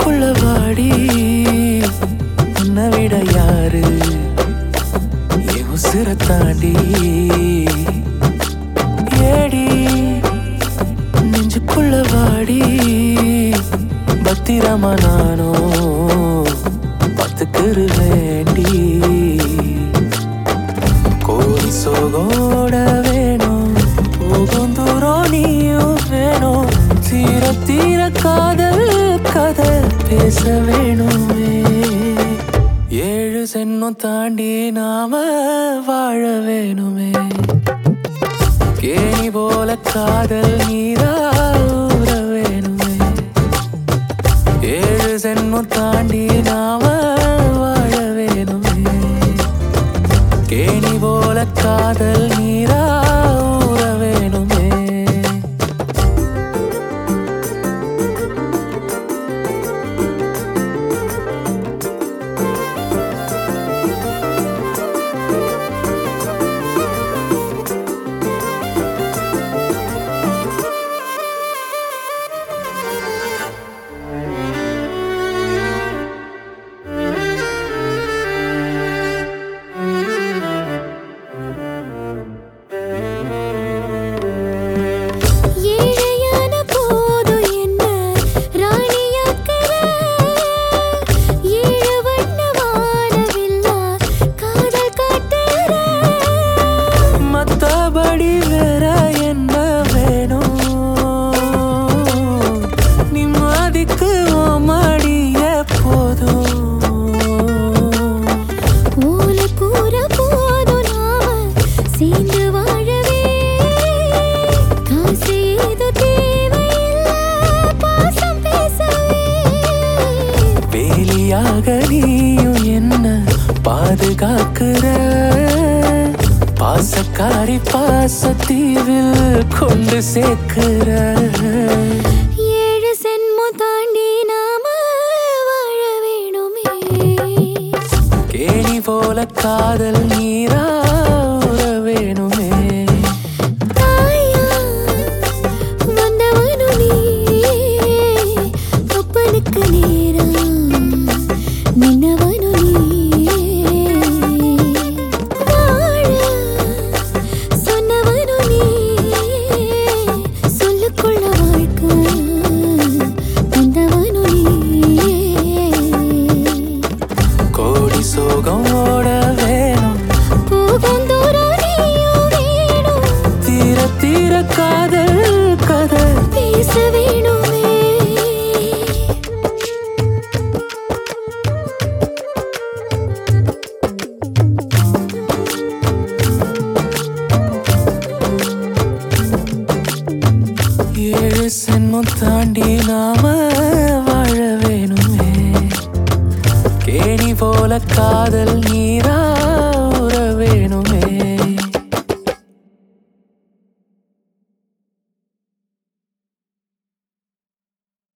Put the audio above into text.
நெஞ்சுக்குள்ள வாடி உன்னை விட யாரு என் உசிர தாண்டி ஏடி நெஞ்சுக்குள்ள வாடி பத்திரமா நானோ பத்துக்குரு வேண்டி கோரி சோகோட வேணும் போகும் தூரம் நீயும் வேணும் தீர தீர காதல் கதை பேச வேணுமே ஏழு சென்மம் தாண்டி நாம வாழ வேணுமே கேணி போல காதல் நீரா ஊற வேணுமே ஏழு சென்மம் தாண்டி நாம வாழ வேணுமே கேணி போல காதல் நீரா ஊற வேணுமே ஏழையான போதும் என்ன ராணியாக்குற ஏழு வண்ண வானவில்லா காதல் காட்டுற மத்தபடி வேற என்ன வேணும் நிம்மதிக்கு மடிய போதும் ஓலை கூற போதும் நாம சேர்ந்து வாழவே காசு ஏதோ தேவையில்ல பாசம் பேசவே வேலியாக நீயும் என்ன பாதுகாக்கிற பாசக்காரி பாசத்தீவில் கொண்டு சேர்க்கிற ஏழு சென்மம் தாண்டி நாம வாழ வேணுமே கேணி போல காதல் நீரா ஊற வேணுமே தாயா வந்தவனு நீ அப்பனுக்கு நேரா நின்னவனு நீ வாழ சொன்னவனு நீ சொல்லுக்குள்ள வாழ்க்கை வந்தவனு நீ கோடி சோகம் ஓட வேணும் போகும் தூரம் நீயும் வேணும் தீர தீர காதல் கதை பேச வேணுமே ஏழு சென்மம் தாண்டி நாம வாழ வேணுமே கேணி போல காதல் நீரா ஊற வேணும்